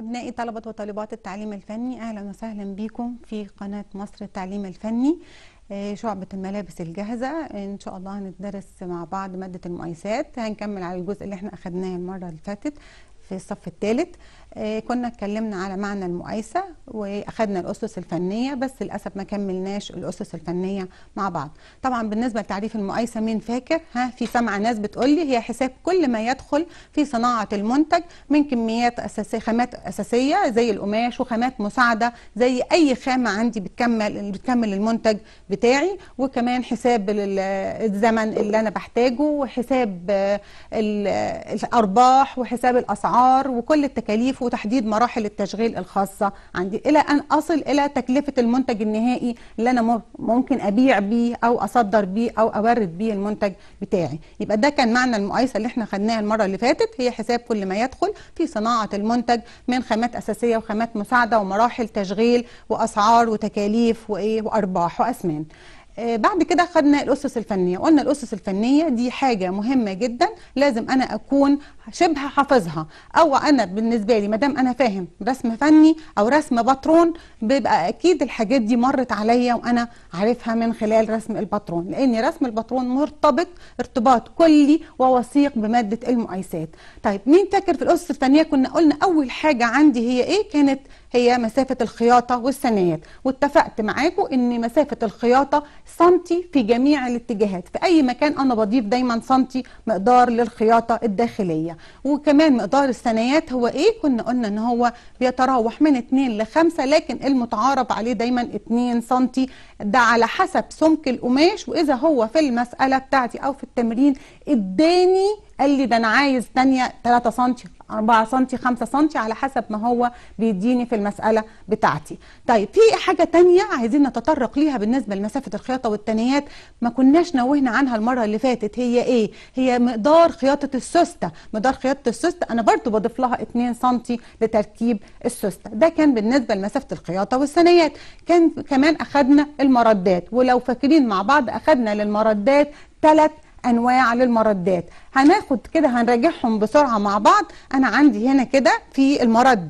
أبنائي طلبة وطالبات التعليم الفني أهلا وسهلا بكم في قناة مصر التعليم الفني آه، شعبة الملابس الجاهزة إن شاء الله هندرس مع بعض مادة المقايسات هنكمل على الجزء اللي احنا أخدناه المرة اللي فاتت في الصف الثالث آه، كنا اتكلمنا على معنى المقايسة واخدنا الأسس الفنية بس للأسف ما كملناش الأسس الفنية مع بعض طبعا بالنسبة لتعريف المقايسة مين فاكر ها في سمع ناس بتقول لي هي حساب كل ما يدخل في صناعة المنتج من كميات أساسية خامات أساسية زي القماش وخامات مساعدة زي أي خامة عندي بتكمل بتكمل المنتج بتاعي وكمان حساب ال- الزمن اللي أنا بحتاجه وحساب آه، ال- الأرباح وحساب الأسعار وكل التكاليف وتحديد مراحل التشغيل الخاصة عندي إلى أن أصل إلى تكلفة المنتج النهائي اللي أنا مم- ممكن أبيع بيه أو أصدر بيه أو أورد بيه المنتج بتاعي يبقى ده كان معنى المقايسة اللي احنا خدناها المرة اللي فاتت هي حساب كل ما يدخل في صناعة المنتج من خامات أساسية وخامات مساعدة ومراحل تشغيل وأسعار وتكاليف وإيه وأرباح وأثمان آه، بعد كده خدنا الاسس الفنيه قلنا الاسس الفنيه دي حاجه مهمه جدا لازم انا اكون شبه حافظها او انا بالنسبه لي ما دام انا فاهم رسم فني او رسم باترون بيبقى اكيد الحاجات دي مرت عليا وانا عارفها من خلال رسم الباترون لان رسم الباترون مرتبط ارتباط كلي ووثيق بماده المقايسات طيب مين فاكر في الاسس الفنيه كنا قلنا اول حاجه عندي هي ايه كانت هي مسافة الخياطة والثنايات واتفقت معاكم ان مسافة الخياطة سنتي في جميع الاتجاهات في اي مكان انا بضيف دايما سنتي مقدار للخياطة الداخلية وكمان مقدار الثنايات هو ايه كنا قلنا ان هو بيتراوح من 2 ل 5 لكن المتعارف عليه دايما 2 سنتي ده على حسب سمك القماش واذا هو في المسألة بتاعتي او في التمرين اداني قال لي ده انا عايز تانية 3 سم 4 سم 5 سم على حسب ما هو بيديني في المسألة بتاعتي طيب في حاجة تانية عايزين نتطرق ليها بالنسبة لمسافة الخياطة والتنيات ما كناش نوهنا عنها المرة اللي فاتت هي ايه هي مقدار خياطة السوستة مقدار خياطة السوستة انا برضو بضيف لها 2 سم لتركيب السوستة ده كان بالنسبة لمسافة الخياطة والثنيات كان كمان اخدنا المردات ولو فاكرين مع بعض اخدنا للمردات ثلاث انواع للمردات هناخد كده هنراجعهم بسرعه مع بعض انا عندي هنا كده في المرد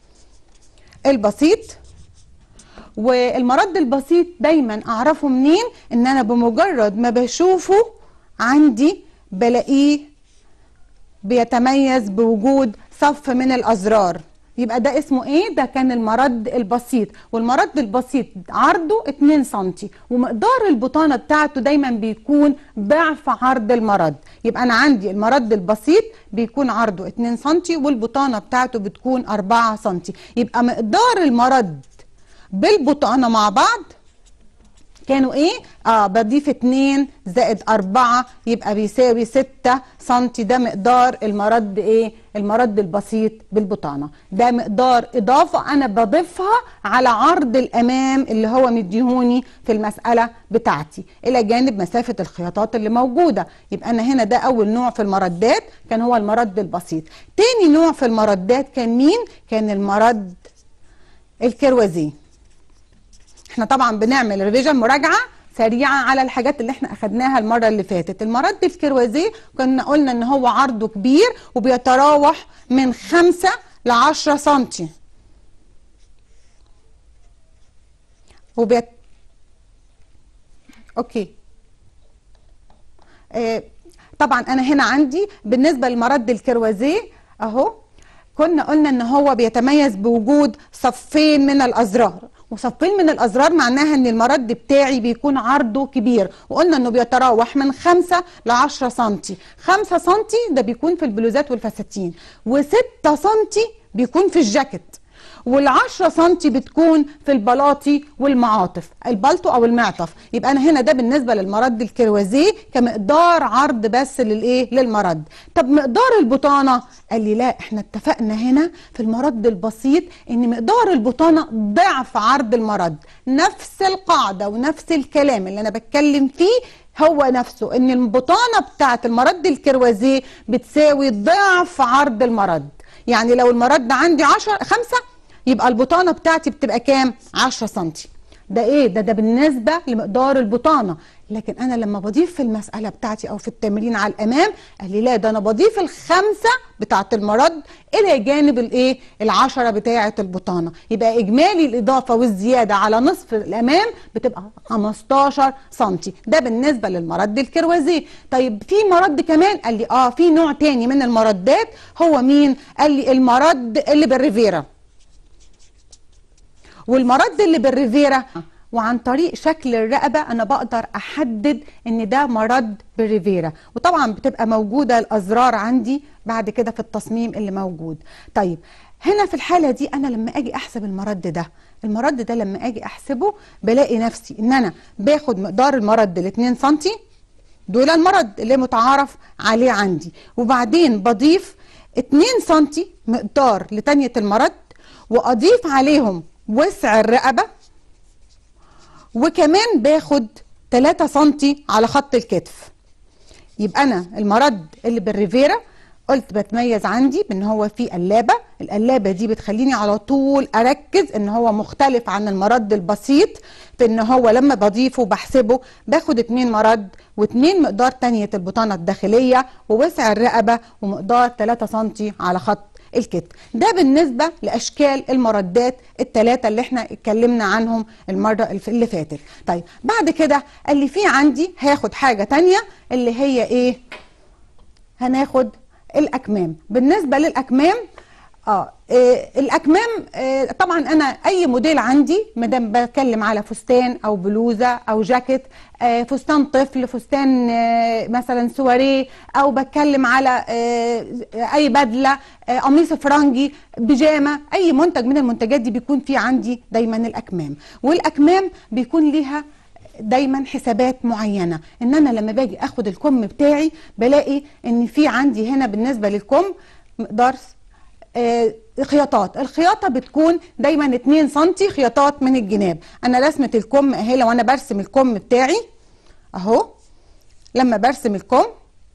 البسيط والمرد البسيط دايما اعرفه منين ان انا بمجرد ما بشوفه عندي بلاقيه بيتميز بوجود صف من الازرار يبقى ده اسمه ايه ده كان المرد البسيط والمرد البسيط عرضه 2 سم ومقدار البطانه بتاعته دايما بيكون ضعف عرض المرد يبقى انا عندي المرد البسيط بيكون عرضه 2 سم والبطانه بتاعته بتكون 4 سم يبقى مقدار المرد بالبطانه مع بعض كانوا ايه؟ اه بضيف 2 زائد 4 يبقى بيساوي 6 سم ده مقدار المرد ايه؟ المرد البسيط بالبطانه ده مقدار اضافه انا بضيفها على عرض الامام اللي هو مديهوني في المساله بتاعتي الى جانب مسافه الخياطات اللي موجوده يبقى انا هنا ده اول نوع في المردات كان هو المرد البسيط تاني نوع في المردات كان مين؟ كان المرد الكروزيه احنا طبعا بنعمل ريفيجن مراجعه سريعه على الحاجات اللي احنا اخدناها المره اللي فاتت المرد الكروازيه كنا قلنا ان هو عرضه كبير وبيتراوح من 5 ل 10 سم وبيت اوكي آه طبعا انا هنا عندي بالنسبه لمرد الكروازيه اهو كنا قلنا ان هو بيتميز بوجود صفين من الازرار وصفين من الازرار معناها ان المرد بتاعي بيكون عرضه كبير وقلنا انه بيتراوح من 5 ل 10 سم 5 سم ده بيكون في البلوزات والفساتين و6 سم بيكون في الجاكيت وال10 سم بتكون في البلاطي والمعاطف البلطو او المعطف يبقى انا هنا ده بالنسبه للمرد الكروازيه كمقدار عرض بس للايه للمرد طب مقدار البطانه قال لي لا احنا اتفقنا هنا في المرد البسيط ان مقدار البطانه ضعف عرض المرد نفس القاعده ونفس الكلام اللي انا بتكلم فيه هو نفسه ان البطانه بتاعت المرد الكروازيه بتساوي ضعف عرض المرد يعني لو المرد عندي 10 5 يبقى البطانه بتاعتي بتبقى كام 10 سم ده ايه ده ده بالنسبه لمقدار البطانه لكن انا لما بضيف في المساله بتاعتي او في التمرين على الامام قال لي لا ده انا بضيف الخمسه بتاعه المرد الى جانب الايه العشره بتاعه البطانه يبقى اجمالي الاضافه والزياده على نصف الامام بتبقى 15 سم ده بالنسبه للمرد الكروزيه طيب في مرد كمان قال لي اه في نوع تاني من المردات هو مين قال لي المرد اللي بالريفيرا والمرد اللي بالريفيرا وعن طريق شكل الرقبة أنا بقدر أحدد إن ده مرد بالريفيرا وطبعا بتبقى موجودة الأزرار عندي بعد كده في التصميم اللي موجود طيب هنا في الحالة دي أنا لما أجي أحسب المرد ده المرد ده لما أجي أحسبه بلاقي نفسي إن أنا باخد مقدار المرد ال 2 سنتي دول المرد اللي متعارف عليه عندي وبعدين بضيف 2 سنتي مقدار لتانية المرد وأضيف عليهم وسع الرقبة وكمان باخد 3 سنتي على خط الكتف يبقى انا المرد اللي بالريفيرا قلت بتميز عندي بان هو فيه قلابه القلابه دي بتخليني على طول اركز ان هو مختلف عن المرد البسيط في ان هو لما بضيفه بحسبه باخد اتنين مرد واتنين مقدار تانية البطانه الداخليه ووسع الرقبه ومقدار 3 سنتي على خط الكتف ده بالنسبة لأشكال المردات الثلاثة اللي احنا اتكلمنا عنهم المرة اللي فاتت طيب بعد كده قال لي في عندي هاخد حاجة تانية اللي هي ايه هناخد الأكمام بالنسبة للأكمام اه إيه الاكمام إيه طبعا انا اي موديل عندي مادام بتكلم على فستان او بلوزه او جاكيت آه فستان طفل فستان آه مثلا سواريه او بتكلم على آه اي بدله قميص فرنجي بيجامه اي منتج من المنتجات دي بيكون فيه عندي دايما الاكمام والاكمام بيكون ليها دايما حسابات معينه ان انا لما باجي اخد الكم بتاعي بلاقي ان في عندي هنا بالنسبه للكم مقدار آه خياطات الخياطه بتكون دايما 2 سم خياطات من الجناب انا رسمه الكم اهي لو انا برسم الكم بتاعي اهو لما برسم الكم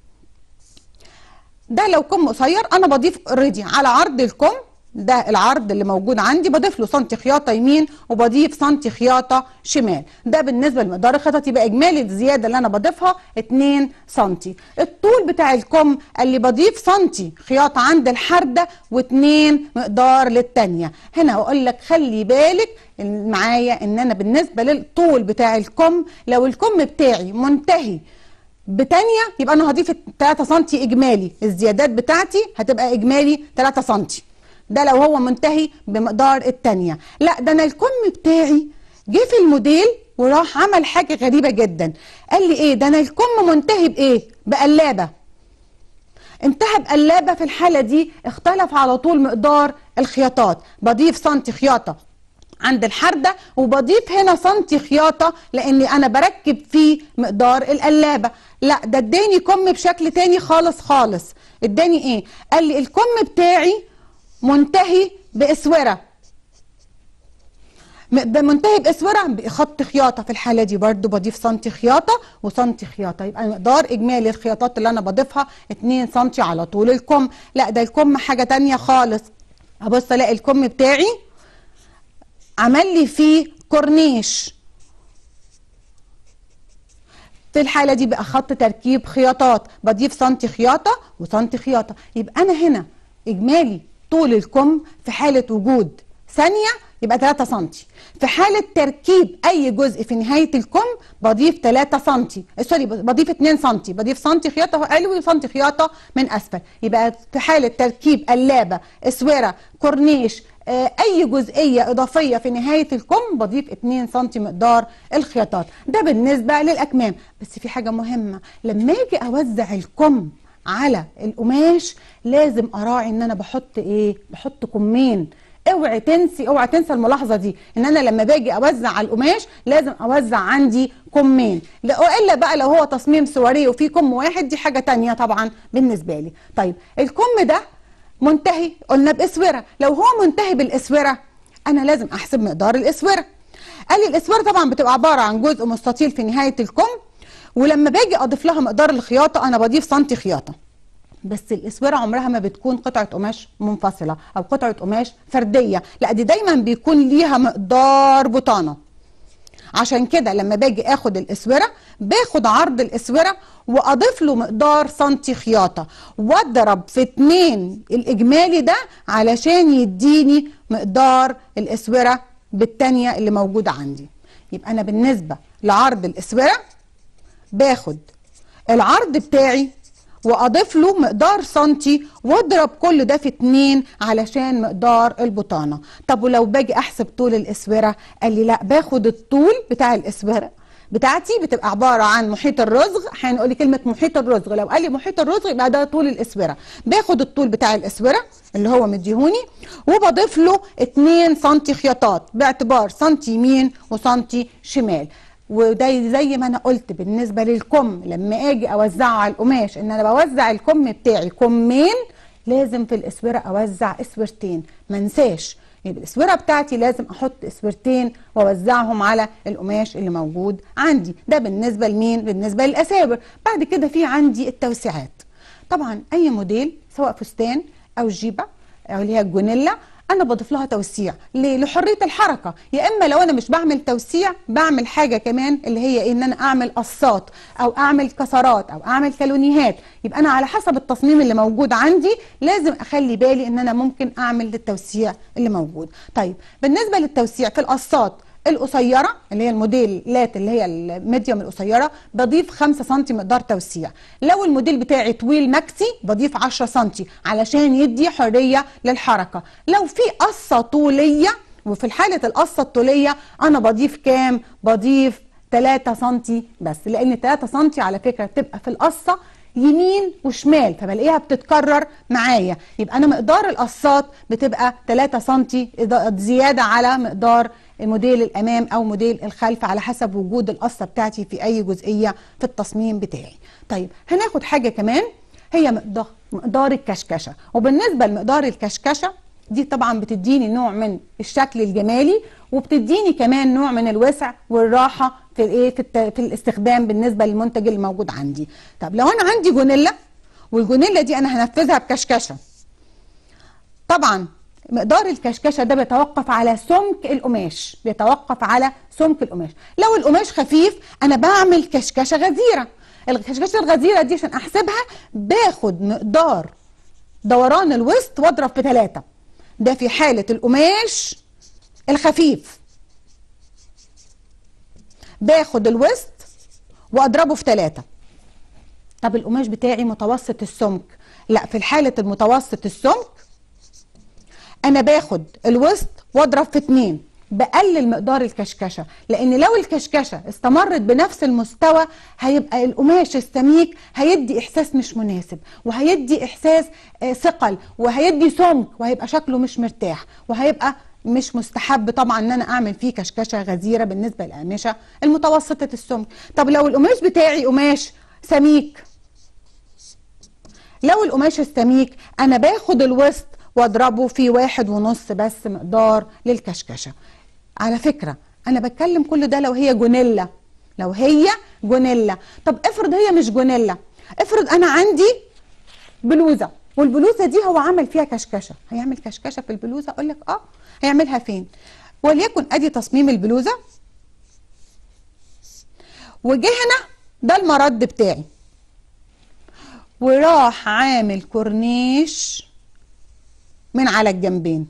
ده لو كم قصير انا بضيف اوريدي على عرض الكم ده العرض اللي موجود عندي بضيف له سنتي خياطه يمين وبضيف سنتي خياطه شمال ده بالنسبه لمقدار الخياطه يبقى اجمالي الزياده اللي انا بضيفها 2 سنتي الطول بتاع الكم اللي بضيف سنتي خياطه عند الحرده و2 مقدار للثانيه هنا اقول لك خلي بالك معايا ان انا بالنسبه للطول بتاع الكم لو الكم بتاعي منتهي بتانية يبقى انا هضيف 3 سم اجمالي الزيادات بتاعتي هتبقى اجمالي 3 سم ده لو هو منتهي بمقدار التانية لا ده انا الكم بتاعي جه في الموديل وراح عمل حاجة غريبة جدا قال لي ايه ده انا الكم منتهي بايه بقلابة انتهى بقلابة في الحالة دي اختلف على طول مقدار الخياطات بضيف سنتي خياطة عند الحردة وبضيف هنا سنتي خياطة لاني انا بركب فيه مقدار القلابة لا ده اداني كم بشكل تاني خالص خالص اداني ايه قال لي الكم بتاعي منتهي باسوره منتهي باسوره بخط خياطه في الحاله دي برده بضيف سنتي خياطه وسنتي خياطه يبقى مقدار اجمالي الخياطات اللي انا بضيفها 2 سنتي على طول الكم لا ده الكم حاجه تانية خالص ابص الاقي الكم بتاعي عمل لي فيه كورنيش في الحاله دي بقى خط تركيب خياطات بضيف سنتي خياطه وسنتي خياطه يبقى انا هنا اجمالي طول الكم في حالة وجود ثانية يبقى 3 سم في حالة تركيب أي جزء في نهاية الكم بضيف 3 سم سوري بضيف 2 سم بضيف سم خياطة علوي وسم خياطة من أسفل يبقى في حالة تركيب قلابة اسورة كورنيش اي جزئيه اضافيه في نهايه الكم بضيف 2 سم مقدار الخياطات ده بالنسبه للاكمام بس في حاجه مهمه لما اجي اوزع الكم على القماش لازم اراعي ان انا بحط ايه بحط كمين اوعي تنسي اوعي تنسى الملاحظه دي ان انا لما باجي اوزع على القماش لازم اوزع عندي كمين الا بقى لو هو تصميم سواريه وفيه كم واحد دي حاجه تانية طبعا بالنسبه لي طيب الكم ده منتهي قلنا باسوره لو هو منتهي بالاسوره انا لازم احسب مقدار الاسوره قال لي الاسوره طبعا بتبقى عباره عن جزء مستطيل في نهايه الكم ولما باجي اضيف لها مقدار الخياطه انا بضيف سنتي خياطه بس الاسوره عمرها ما بتكون قطعه قماش منفصله او قطعه قماش فرديه لا دي دايما بيكون ليها مقدار بطانه عشان كده لما باجي اخد الاسوره باخد عرض الاسوره واضيف له مقدار سنتي خياطه واضرب في اتنين الاجمالي ده علشان يديني مقدار الاسوره بالتانيه اللي موجوده عندي يبقى انا بالنسبه لعرض الاسوره باخد العرض بتاعي واضيف له مقدار سنتي واضرب كل ده في اتنين علشان مقدار البطانه طب ولو باجي احسب طول الاسوره قال لي لا باخد الطول بتاع الاسوره بتاعتي بتبقى عباره عن محيط الرزغ هنقول لي كلمه محيط الرزغ لو قال لي محيط الرزغ يبقى ده طول الاسوره باخد الطول بتاع الاسوره اللي هو مديهوني وبضيف له 2 سم خياطات باعتبار سنتي يمين وسنتي شمال وده زي ما انا قلت بالنسبه للكم لما اجي اوزعه على القماش ان انا بوزع الكم بتاعي كمين لازم في الاسوره اوزع اسورتين ما انساش يبقى الاسوره بتاعتي لازم احط اسورتين واوزعهم على القماش اللي موجود عندي ده بالنسبه لمين بالنسبه للاساور بعد كده في عندي التوسيعات طبعا اي موديل سواء فستان او جيبه او اللي هي الجونيلا انا بضيف لها توسيع ليه لحريه الحركه يا اما لو انا مش بعمل توسيع بعمل حاجه كمان اللي هي إيه؟ ان انا اعمل قصات او اعمل كسرات او اعمل كالونيهات يبقى انا على حسب التصميم اللي موجود عندي لازم اخلي بالي ان انا ممكن اعمل للتوسيع اللي موجود طيب بالنسبه للتوسيع في القصات القصيره اللي هي الموديلات اللي هي الميديوم القصيره بضيف 5 سم مقدار توسيع لو الموديل بتاعي طويل ماكسي بضيف 10 سم علشان يدي حريه للحركه لو في قصه طوليه وفي حاله القصه الطوليه انا بضيف كام بضيف 3 سم بس لان 3 سم على فكره بتبقى في القصه يمين وشمال فبلاقيها بتتكرر معايا يبقى انا مقدار القصات بتبقى 3 سم زياده على مقدار الموديل الامام او موديل الخلف على حسب وجود القصه بتاعتي في اي جزئيه في التصميم بتاعي طيب هناخد حاجه كمان هي مقدار مقدار الكشكشه وبالنسبه لمقدار الكشكشه دي طبعا بتديني نوع من الشكل الجمالي وبتديني كمان نوع من الوسع والراحه في الايه في, الت... في الاستخدام بالنسبه للمنتج اللي موجود عندي طب لو انا عندي جونيلا والجونيلا دي انا هنفذها بكشكشه طبعا مقدار الكشكشه ده بيتوقف على سمك القماش بيتوقف على سمك القماش لو القماش خفيف انا بعمل كشكشه غزيره الكشكشه الغزيره دي عشان احسبها باخد مقدار دوران الوسط واضرب في ثلاثة ده في حالة القماش الخفيف باخد الوسط واضربه في ثلاثة طب القماش بتاعي متوسط السمك لا في حالة المتوسط السمك انا باخد الوسط واضرب في اتنين بقلل مقدار الكشكشه لان لو الكشكشه استمرت بنفس المستوى هيبقى القماش السميك هيدي احساس مش مناسب وهيدي احساس ثقل وهيدي سمك وهيبقى شكله مش مرتاح وهيبقى مش مستحب طبعا ان انا اعمل فيه كشكشه غزيره بالنسبه للاقمشه المتوسطه السمك طب لو القماش بتاعي قماش سميك لو القماش السميك انا باخد الوسط واضربه في واحد ونص بس مقدار للكشكشه على فكره انا بتكلم كل ده لو هي جونيلا لو هي جونيلا طب افرض هي مش جونيلا افرض انا عندي بلوزه والبلوزه دي هو عمل فيها كشكشه هيعمل كشكشه في البلوزه اقول لك اه هيعملها فين وليكن ادي تصميم البلوزه وجه هنا ده المرد بتاعي وراح عامل كورنيش من على الجنبين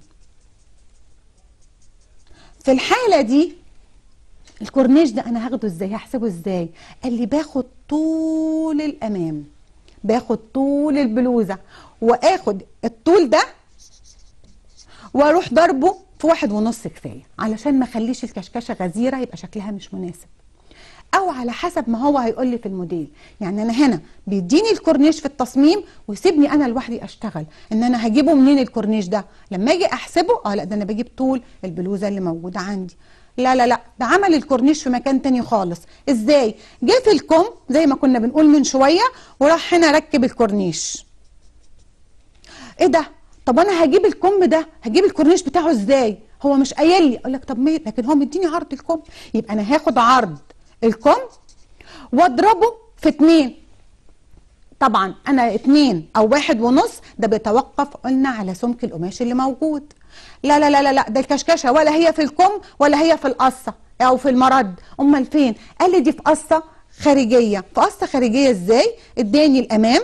في الحالة دي الكورنيش ده انا هاخده ازاي هحسبه ازاي قال لي باخد طول الامام باخد طول البلوزة واخد الطول ده واروح ضربه في واحد ونص كفاية علشان ما اخليش الكشكشة غزيرة يبقى شكلها مش مناسب او على حسب ما هو هيقول لي في الموديل يعني انا هنا بيديني الكورنيش في التصميم ويسيبني انا لوحدي اشتغل ان انا هجيبه منين الكورنيش ده لما اجي احسبه اه لا ده انا بجيب طول البلوزه اللي موجوده عندي لا لا لا ده عمل الكورنيش في مكان تاني خالص ازاي جه في الكم زي ما كنا بنقول من شويه وراح هنا ركب الكورنيش ايه ده طب انا هجيب الكم ده هجيب الكورنيش بتاعه ازاي هو مش قايل لي اقول لك طب مين لكن هو مديني عرض الكم يبقى انا هاخد عرض الكم واضربه في اتنين طبعا انا اتنين او واحد ونص ده بيتوقف قلنا على سمك القماش اللي موجود لا لا لا لا لا ده الكشكشه ولا هي في الكم ولا هي في القصه او في المرد امال فين قال لي دي في قصه خارجيه في قصه خارجيه ازاي اداني الامام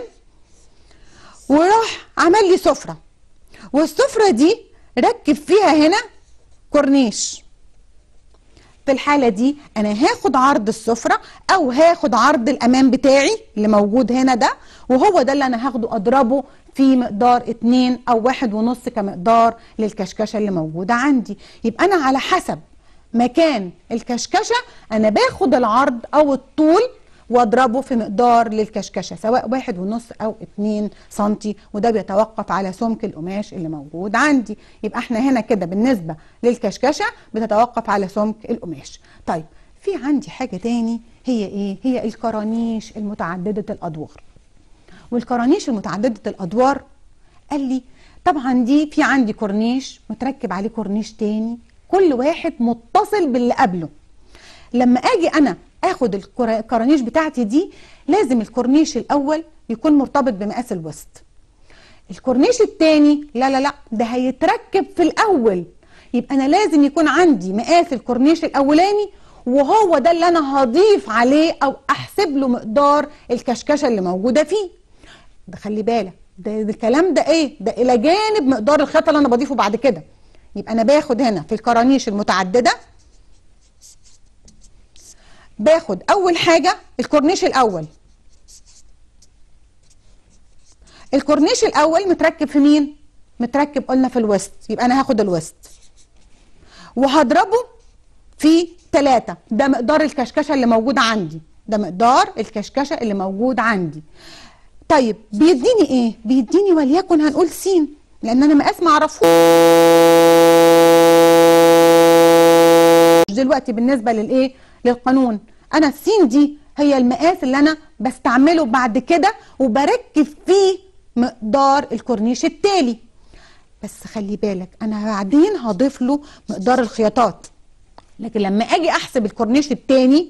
وراح عمل لي سفره والسفره دي ركب فيها هنا كورنيش في الحالة دي أنا هاخد عرض السفرة أو هاخد عرض الأمام بتاعي اللي موجود هنا ده وهو ده اللي أنا هاخده أضربه في مقدار اتنين أو واحد ونص كمقدار للكشكشة اللي موجودة عندي يبقى أنا على حسب مكان الكشكشة أنا باخد العرض أو الطول واضربه في مقدار للكشكشه سواء واحد ونص او اتنين سنتي وده بيتوقف على سمك القماش اللي موجود عندي يبقى احنا هنا كده بالنسبه للكشكشه بتتوقف على سمك القماش طيب في عندي حاجه تاني هي ايه هي الكرانيش المتعدده الادوار والكرانيش المتعدده الادوار قال لي طبعا دي في عندي كورنيش متركب عليه كورنيش تاني كل واحد متصل باللي قبله لما اجي انا اخد الكرانيش بتاعتي دي لازم الكورنيش الاول يكون مرتبط بمقاس الوسط الكورنيش التاني لا لا لا ده هيتركب في الاول يبقى انا لازم يكون عندي مقاس الكورنيش الاولاني وهو ده اللي انا هضيف عليه او احسب له مقدار الكشكشه اللي موجوده فيه ده خلي بالك ده, ده الكلام ده ايه ده الى جانب مقدار الخيط اللي انا بضيفه بعد كده يبقى انا باخد هنا في الكرانيش المتعدده باخد اول حاجه الكورنيش الاول الكورنيش الاول متركب في مين متركب قلنا في الوسط يبقى انا هاخد الوسط وهضربه في ثلاثة ده مقدار الكشكشه اللي موجود عندي ده مقدار الكشكشه اللي موجود عندي طيب بيديني ايه بيديني وليكن هنقول س لان انا مقاس ما اعرفوش دلوقتي بالنسبه للايه للقانون انا السين دي هي المقاس اللي انا بستعمله بعد كده وبركب فيه مقدار الكورنيش التالي بس خلي بالك انا بعدين هضيف له مقدار الخياطات لكن لما اجي احسب الكورنيش التاني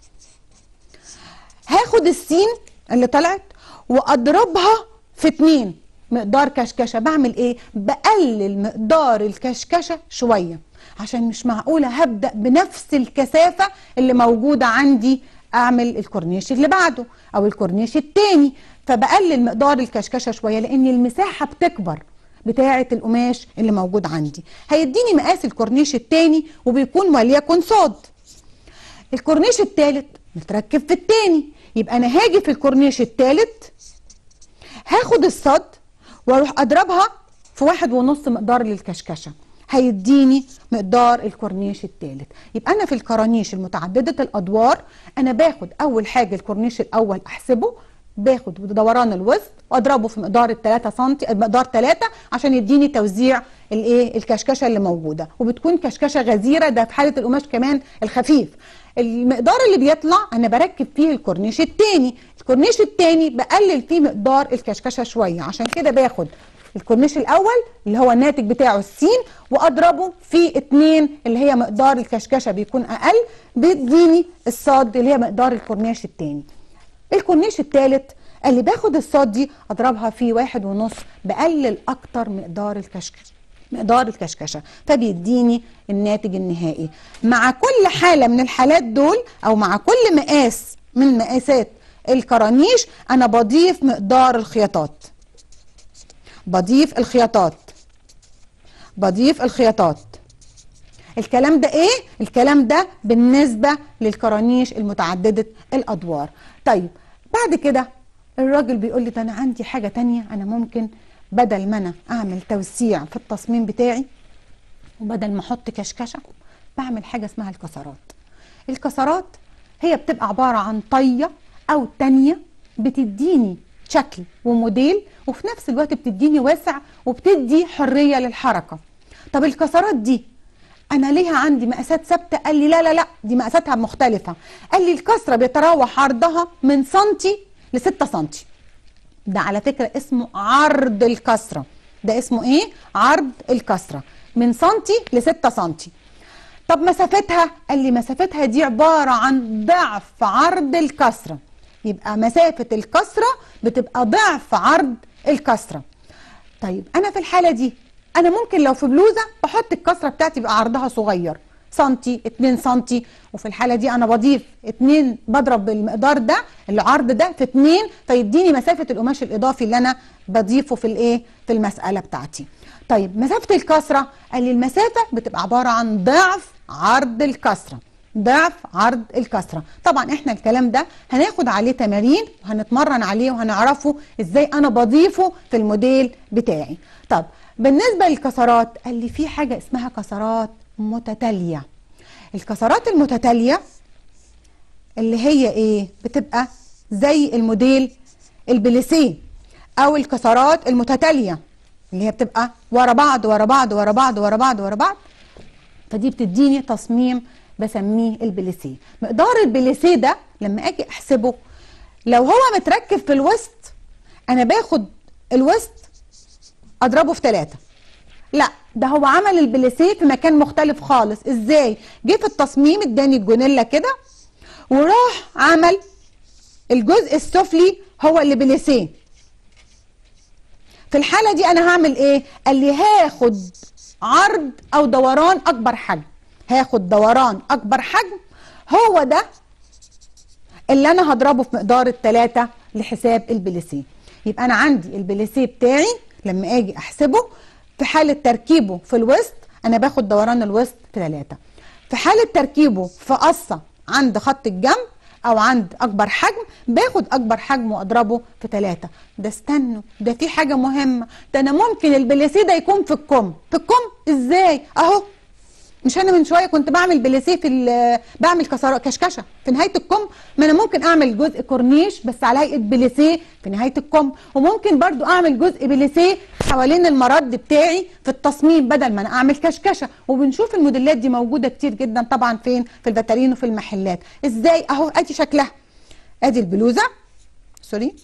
هاخد السين اللي طلعت واضربها في اتنين مقدار كشكشه بعمل ايه بقلل مقدار الكشكشه شويه عشان مش معقوله هبدا بنفس الكثافه اللي موجوده عندي اعمل الكورنيش اللي بعده او الكورنيش التاني فبقلل مقدار الكشكشه شويه لان المساحه بتكبر بتاعه القماش اللي موجود عندي هيديني مقاس الكورنيش التاني وبيكون وليكن صاد الكورنيش التالت متركب في التاني يبقى انا هاجي في الكورنيش التالت هاخد الصاد واروح اضربها في واحد ونص مقدار للكشكشه هيديني مقدار الكورنيش الثالث يبقى انا في الكرانيش المتعدده الادوار انا باخد اول حاجه الكورنيش الاول احسبه باخد دوران الوسط واضربه في مقدار ال 3 سم مقدار 3 عشان يديني توزيع الايه الكشكشه اللي موجوده وبتكون كشكشه غزيره ده في حاله القماش كمان الخفيف المقدار اللي بيطلع انا بركب فيه الكورنيش الثاني الكورنيش الثاني بقلل فيه مقدار الكشكشه شويه عشان كده باخد الكورنيش الاول اللي هو الناتج بتاعه السين واضربه في اتنين اللي هي مقدار الكشكشه بيكون اقل بيديني الصاد اللي هي مقدار الكورنيش التاني الكورنيش التالت اللي باخد الصاد دي اضربها في واحد ونص بقلل اكتر مقدار الكشكشه مقدار الكشكشه فبيديني الناتج النهائي مع كل حاله من الحالات دول او مع كل مقاس من مقاسات الكرانيش انا بضيف مقدار الخياطات بضيف الخياطات بضيف الخياطات الكلام ده ايه الكلام ده بالنسبه للكرانيش المتعدده الادوار طيب بعد كده الراجل بيقول لي ده انا عندي حاجه تانية انا ممكن بدل ما انا اعمل توسيع في التصميم بتاعي وبدل ما احط كشكشه بعمل حاجه اسمها الكسرات الكسرات هي بتبقى عباره عن طيه او تانية بتديني شكل وموديل وفي نفس الوقت بتديني واسع وبتدي حريه للحركه طب الكسرات دي انا ليها عندي مقاسات ثابته قال لي لا لا لا دي مقاساتها مختلفه قال لي الكسره بيتراوح عرضها من سنتي ل 6 سنتي ده على فكره اسمه عرض الكسره ده اسمه ايه عرض الكسره من سنتي ل 6 سنتي طب مسافتها قال لي مسافتها دي عباره عن ضعف عرض الكسره يبقى مسافه الكسره بتبقى ضعف عرض الكسره طيب انا في الحاله دي انا ممكن لو في بلوزه بحط الكسره بتاعتي يبقى عرضها صغير سنتي 2 سنتي وفي الحاله دي انا بضيف 2 بضرب المقدار ده العرض ده في 2 فيديني مسافه القماش الاضافي اللي انا بضيفه في الايه في المساله بتاعتي طيب مسافه الكسره قال لي المسافه بتبقى عباره عن ضعف عرض الكسره ضعف عرض الكسره طبعا احنا الكلام ده هناخد عليه تمارين وهنتمرن عليه وهنعرفه ازاي انا بضيفه في الموديل بتاعي طب بالنسبه للكسرات قال لي في حاجه اسمها كسرات متتاليه الكسرات المتتاليه اللي هي ايه بتبقى زي الموديل البليسيه او الكسرات المتتاليه اللي هي بتبقى ورا بعض ورا بعض ورا بعض ورا بعض ورا بعض فدي بتديني تصميم بسميه البليسيه مقدار البليسيه ده لما اجي احسبه لو هو متركب في الوسط انا باخد الوسط اضربه في ثلاثة لا ده هو عمل البليسيه في مكان مختلف خالص ازاي جه في التصميم اداني الجونيلا كده وراح عمل الجزء السفلي هو اللي بليسيه في الحالة دي انا هعمل ايه قال لي هاخد عرض او دوران اكبر حجم هاخد دوران اكبر حجم هو ده اللي انا هضربه في مقدار الثلاثة لحساب البليسيه يبقى انا عندي البليسيه بتاعي لما اجي احسبه في حالة تركيبه في الوسط انا باخد دوران الوسط في ثلاثة في حالة تركيبه في قصة عند خط الجنب او عند اكبر حجم باخد اكبر حجم واضربه في ثلاثة ده استنوا ده في حاجة مهمة ده انا ممكن البليسيه ده يكون في الكم في الكم ازاي اهو مش انا من شويه كنت بعمل بليسيه في بعمل كسر كشكشه في نهايه الكم ما انا ممكن اعمل جزء كورنيش بس على هيئه بليسيه في نهايه الكم وممكن برضو اعمل جزء بليسيه حوالين المرد بتاعي في التصميم بدل ما انا اعمل كشكشه وبنشوف الموديلات دي موجوده كتير جدا طبعا فين في البتارين وفي المحلات ازاي اهو ادي شكلها ادي البلوزه سوري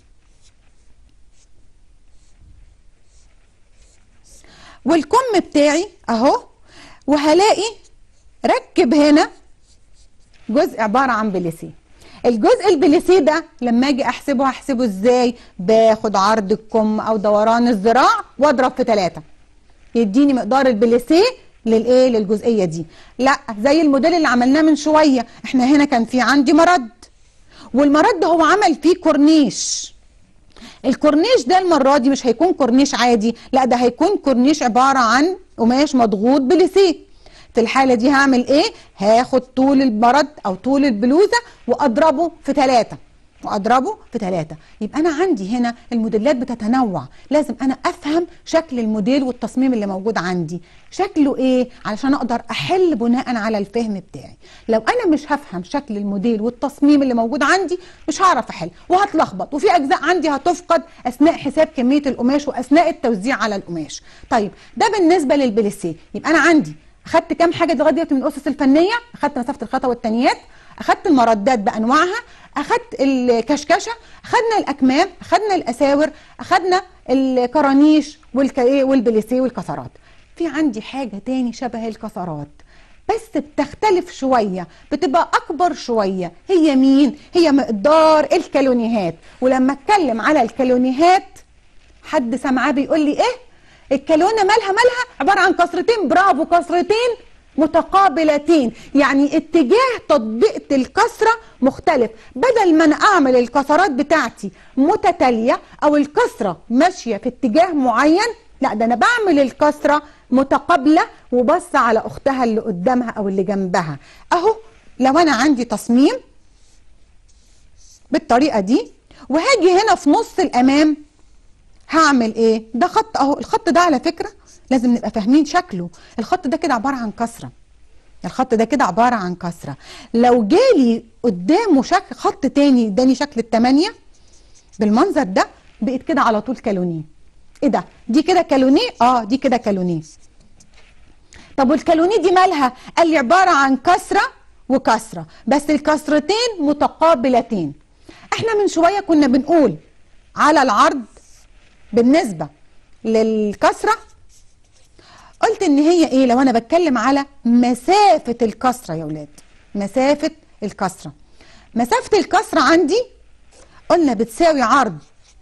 والكم بتاعي اهو وهلاقي ركب هنا جزء عبارة عن بليسيه الجزء البليسيه ده لما اجي احسبه هحسبه ازاي باخد عرض الكم او دوران الذراع واضرب في ثلاثة يديني مقدار البليسيه للايه للجزئيه دي لا زي الموديل اللي عملناه من شويه احنا هنا كان في عندي مرد والمرد هو عمل فيه كورنيش الكورنيش ده المره دي مش هيكون كورنيش عادي لا ده هيكون كورنيش عباره عن قماش مضغوط بليسيه في الحاله دي هعمل ايه هاخد طول المرد او طول البلوزه واضربه في ثلاثة واضربه في ثلاثة يبقى انا عندي هنا الموديلات بتتنوع لازم انا افهم شكل الموديل والتصميم اللي موجود عندي شكله ايه علشان اقدر احل بناء على الفهم بتاعي لو انا مش هفهم شكل الموديل والتصميم اللي موجود عندي مش هعرف احل وهتلخبط وفي اجزاء عندي هتفقد اثناء حساب كميه القماش واثناء التوزيع على القماش طيب ده بالنسبه للبليسيه يبقى انا عندي اخدت كام حاجه لغايه دلوقتي من الاسس الفنيه اخدت مسافه الخطا والتانيات اخدت المردات بانواعها اخدت الكشكشه اخدنا الاكمام اخدنا الاساور اخدنا الكرانيش والبليسيه والكسرات في عندي حاجه تاني شبه الكسرات بس بتختلف شوية بتبقى أكبر شوية هي مين؟ هي مقدار الكالونيهات ولما اتكلم على الكالونيهات حد سمعاه بيقول لي ايه؟ الكالونة مالها مالها عبارة عن كسرتين برافو كسرتين متقابلتين يعني اتجاه تطبيقة الكسرة مختلف بدل ما انا اعمل الكسرات بتاعتي متتالية او الكسرة ماشية في اتجاه معين لا ده انا بعمل الكسرة متقابلة وبص على اختها اللي قدامها او اللي جنبها اهو لو انا عندي تصميم بالطريقة دي وهاجي هنا في نص الامام هعمل ايه ده خط اهو الخط ده على فكرة لازم نبقى فاهمين شكله الخط ده كده عبارة عن كسرة الخط ده كده عبارة عن كسرة لو جالي قدامه شكل خط تاني اداني شكل التمانية بالمنظر ده بقت كده على طول كالونيه ايه ده دي كده كالونيه اه دي كده كالونيه طب والكالونيه دي مالها قال لي عبارة عن كسرة وكسرة بس الكسرتين متقابلتين احنا من شوية كنا بنقول على العرض بالنسبة للكسرة قلت ان هي ايه لو انا بتكلم على مسافة الكسرة يا ولاد مسافة الكسرة مسافة الكسرة عندي قلنا بتساوي عرض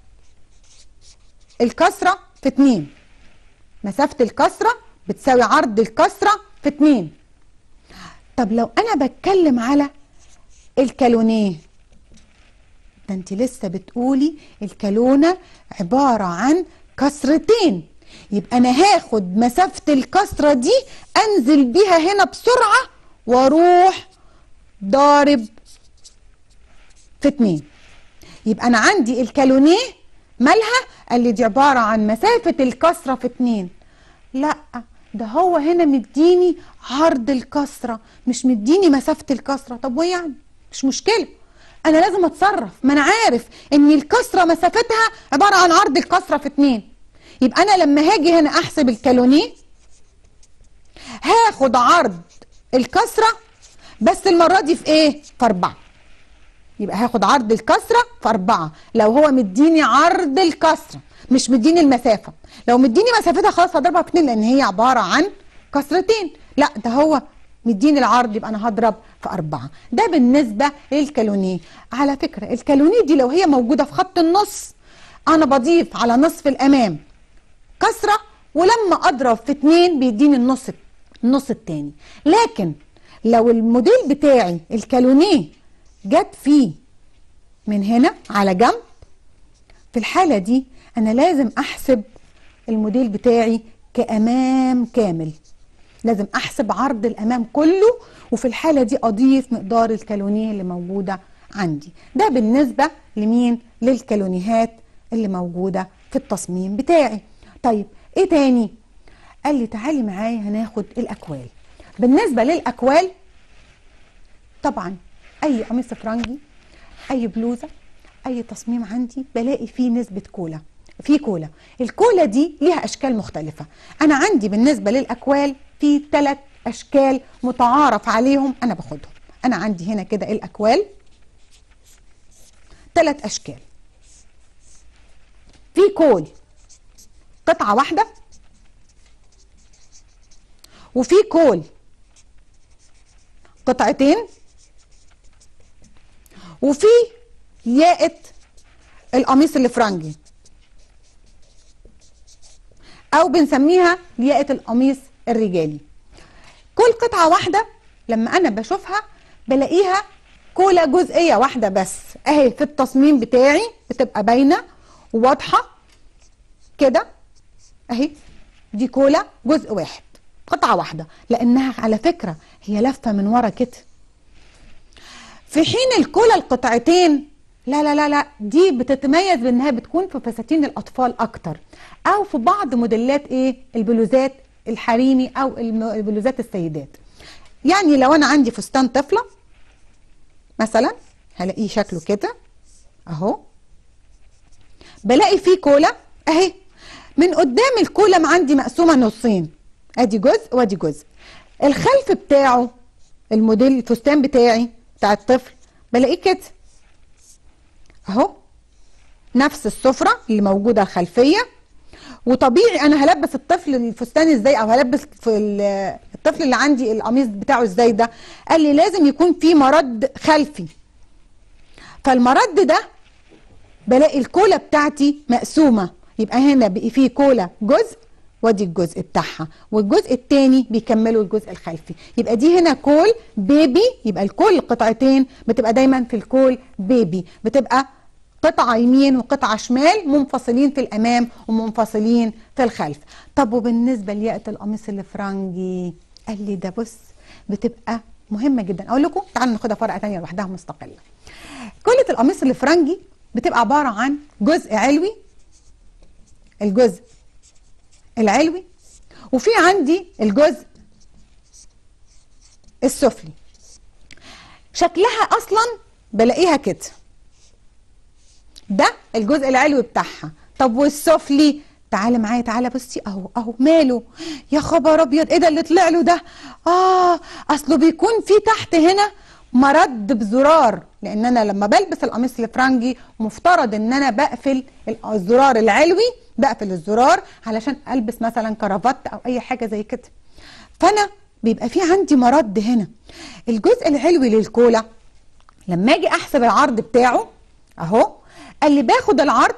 الكسرة في اتنين مسافة الكسرة بتساوي عرض الكسرة في اتنين طب لو انا بتكلم على الكالونيه ده انت لسه بتقولي الكالونه عباره عن كسرتين يبقى انا هاخد مسافه الكسره دي انزل بيها هنا بسرعه واروح ضارب في اتنين يبقى انا عندي الكالونيه مالها قال لي دي عباره عن مسافه الكسره في اتنين لا ده هو هنا مديني عرض الكسره مش مديني مسافه الكسره طب وايه يعني مش مشكله انا لازم اتصرف ما انا عارف ان الكسره مسافتها عباره عن عرض الكسره في اتنين يبقى انا لما هاجي هنا احسب الكالونيه هاخد عرض الكسره بس المره دي في ايه في اربعه يبقى هاخد عرض الكسره في اربعه لو هو مديني عرض الكسره مش مديني المسافه لو مديني مسافتها خلاص هضربها في اتنين لان هي عباره عن كسرتين لا ده هو مديني العرض يبقى انا هضرب في أربعة ده بالنسبة للكالونيه على فكرة الكالونيه دي لو هي موجودة في خط النص أنا بضيف على نصف الأمام كسرة ولما أضرب في اتنين بيديني النص النص التاني لكن لو الموديل بتاعي الكالونيه جت فيه من هنا على جنب في الحالة دي أنا لازم أحسب الموديل بتاعي كأمام كامل لازم احسب عرض الامام كله وفي الحاله دي اضيف مقدار الكالونيه اللي موجوده عندي ده بالنسبه لمين للكالونيهات اللي موجوده في التصميم بتاعي طيب ايه تاني قال لي تعالي معايا هناخد الاكوال بالنسبه للاكوال طبعا اي قميص فرنجي اي بلوزه اي تصميم عندي بلاقي فيه نسبه كولا في كولا الكولا دي ليها اشكال مختلفه انا عندي بالنسبه للاكوال في ثلاث اشكال متعارف عليهم انا باخدهم انا عندي هنا كده الاكوال ثلاث اشكال في كول قطعه واحده وفي كول قطعتين وفي ياقه القميص الفرنجي او بنسميها ياقه القميص الرجالي كل قطعه واحده لما انا بشوفها بلاقيها كولا جزئيه واحده بس اهي في التصميم بتاعي بتبقى باينه وواضحه كده اهي دي كولا جزء واحد قطعه واحده لانها على فكره هي لفه من ورا كده في حين الكولا القطعتين لا لا لا لا دي بتتميز بانها بتكون في فساتين الاطفال اكتر او في بعض موديلات ايه البلوزات الحريمي او البلوزات السيدات يعني لو انا عندي فستان طفله مثلا هلاقيه شكله كده اهو بلاقي فيه كولا اهي من قدام الكولم عندي مقسومه نصين ادي جزء وادي جزء الخلف بتاعه الموديل الفستان بتاعي بتاع الطفل بلاقيه كده اهو نفس السفره اللي موجوده الخلفيه وطبيعي انا هلبس الطفل الفستان ازاي او هلبس في الطفل اللي عندي القميص بتاعه ازاي ده قال لي لازم يكون في مرد خلفي فالمرد ده بلاقي الكولا بتاعتي مقسومه يبقى هنا بقي فيه كولا جزء وادي الجزء بتاعها والجزء الثاني بيكملوا الجزء الخلفي يبقى دي هنا كول بيبي يبقى الكل قطعتين بتبقى دايما في الكول بيبي بتبقى قطعة يمين وقطعة شمال منفصلين في الأمام ومنفصلين في الخلف طب وبالنسبة لياقة القميص الفرنجي قال لي ده بص بتبقى مهمة جدا أقول لكم تعالوا ناخدها في ورقة تانية لوحدها مستقلة كلة القميص الفرنجي بتبقى عبارة عن جزء علوي الجزء العلوي وفي عندي الجزء السفلي شكلها اصلا بلاقيها كده ده الجزء العلوي بتاعها طب والسفلي تعالى معايا تعالى بصي اهو اهو ماله يا خبر ابيض ايه ده اللي طلع له ده اه اصله بيكون في تحت هنا مرد بزرار لان انا لما بلبس القميص الفرنجي مفترض ان انا بقفل الزرار العلوي بقفل الزرار علشان البس مثلا كرافات او اي حاجه زي كده فانا بيبقى في عندي مرد هنا الجزء العلوي للكولا لما اجي احسب العرض بتاعه اهو قال لي باخد العرض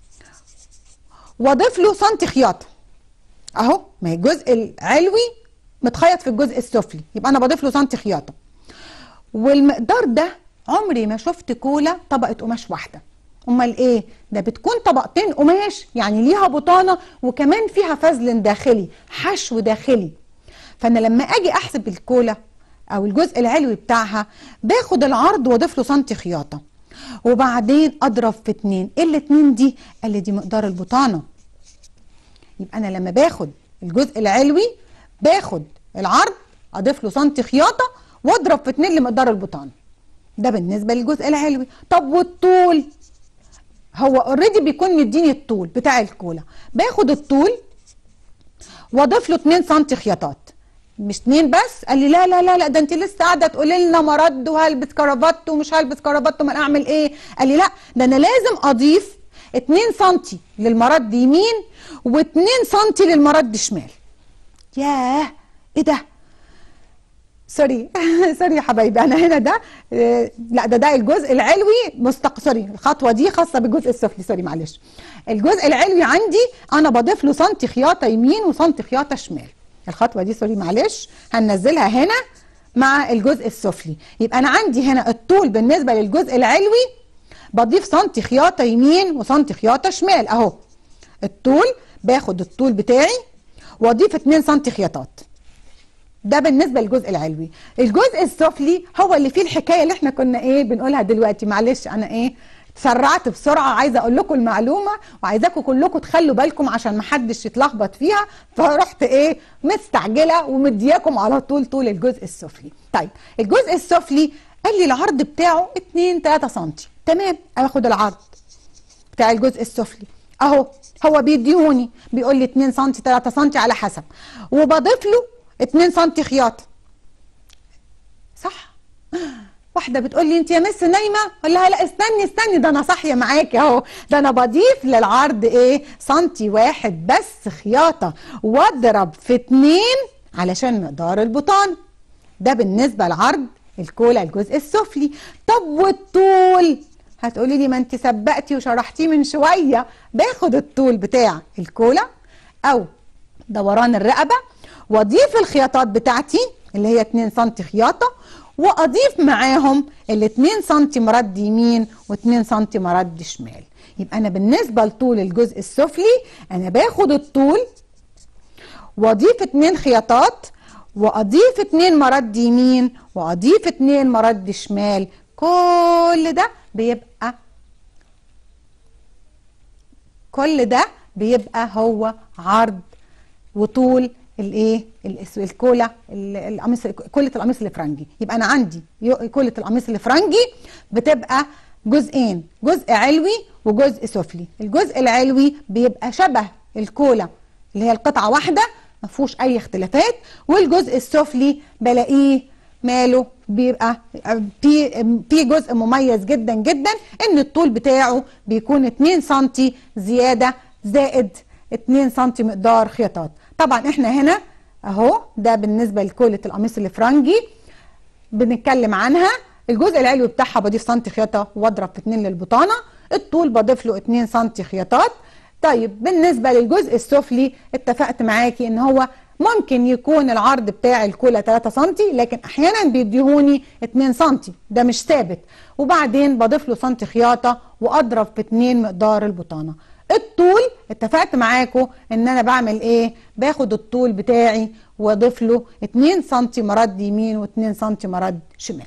واضيف له سنتي خياطه اهو ما هي الجزء العلوي متخيط في الجزء السفلي يبقى انا بضيف له سنتي خياطه والمقدار ده عمري ما شفت كولا طبقه قماش واحده امال ايه ده بتكون طبقتين قماش يعني ليها بطانه وكمان فيها فزل داخلي حشو داخلي فانا لما اجي احسب الكولا او الجزء العلوي بتاعها باخد العرض واضيف له سنتي خياطه وبعدين اضرب في اتنين ايه الاتنين دي قال لي دي مقدار البطانه يبقى انا لما باخد الجزء العلوي باخد العرض اضيف له سنتي خياطه واضرب في اتنين لمقدار البطانه ده بالنسبه للجزء العلوي طب والطول هو اوريدي بيكون مديني الطول بتاع الكولا باخد الطول واضيف له 2 سم خياطات مش اتنين بس قال لي لا لا لا لا ده انت لسه قاعده تقولي لنا مرد وهلبس كرافات ومش هلبس كرافات امال اعمل ايه قال لي لا ده انا لازم اضيف 2 سم للمرد يمين و2 سم للمرد شمال ياه ايه ده سوري سوري يا حبايبي انا هنا ده آه، لا ده ده الجزء العلوي مستق سوري الخطوه دي خاصه بالجزء السفلي سوري معلش الجزء العلوي عندي انا بضيف له سنتي خياطه يمين وسنتي خياطه شمال الخطوه دي سوري معلش هننزلها هنا مع الجزء السفلي يبقى انا عندي هنا الطول بالنسبه للجزء العلوي بضيف سنتي خياطه يمين وسنتي خياطه شمال اهو الطول باخد الطول بتاعي واضيف 2 سنتي خياطات ده بالنسبه للجزء العلوي الجزء السفلي هو اللي فيه الحكايه اللي احنا كنا ايه بنقولها دلوقتي معلش انا ايه سرعت بسرعه عايزه اقول لكم المعلومه وعايزاكم كلكم تخلوا بالكم عشان ما حدش يتلخبط فيها فرحت ايه مستعجله ومدياكم على طول طول الجزء السفلي طيب الجزء السفلي قال لي العرض بتاعه 2 3 سم تمام اخد العرض بتاع الجزء السفلي اهو هو بيديهوني بيقول لي 2 سم 3 سم على حسب وبضيف له 2 سم خياطه صح واحده بتقول لي انت يا مس نايمه اقول لها لا استني استني ده انا صاحيه معاكي اهو ده انا بضيف للعرض ايه سنتي واحد بس خياطه واضرب في اتنين علشان مقدار البطان ده بالنسبه لعرض الكولا الجزء السفلي طب والطول هتقولي لي ما انت سبقتي وشرحتيه من شويه باخد الطول بتاع الكولا او دوران الرقبه واضيف الخياطات بتاعتي اللي هي 2 سم خياطه واضيف معاهم ال 2 سم مرد يمين و2 سم مرد شمال يبقى انا بالنسبه لطول الجزء السفلي انا باخد الطول واضيف 2 خياطات واضيف 2 مرد يمين واضيف 2 مرد شمال كل ده بيبقى كل ده بيبقى هو عرض وطول الايه الأس- الكولا ال- القميص كوله القميص الفرنجي يبقى انا عندي يو- كوله القميص الفرنجي بتبقى جزئين جزء علوي وجزء سفلي الجزء العلوي بيبقى شبه الكولا اللي هي القطعه واحده ما فيهوش اي اختلافات والجزء السفلي بلاقيه ماله بيبقى في في جزء مميز جدا جدا ان الطول بتاعه بيكون 2 سم زياده زائد 2 سم مقدار خياطات طبعا احنا هنا اهو ده بالنسبه لكوله القميص الفرنجي بنتكلم عنها الجزء العلوي بتاعها بضيف سنتي خياطه واضرب في 2 للبطانه الطول بضيف له 2 سنتي خياطات طيب بالنسبه للجزء السفلي اتفقت معاكي ان هو ممكن يكون العرض بتاع الكولا 3 سم لكن احيانا بيديهوني 2 سم ده مش ثابت وبعدين بضيف له سنتي خياطه واضرب في 2 مقدار البطانه الطول اتفقت معاكم ان انا بعمل ايه باخد الطول بتاعي واضيف له 2 سم مرد يمين و2 سم مرد شمال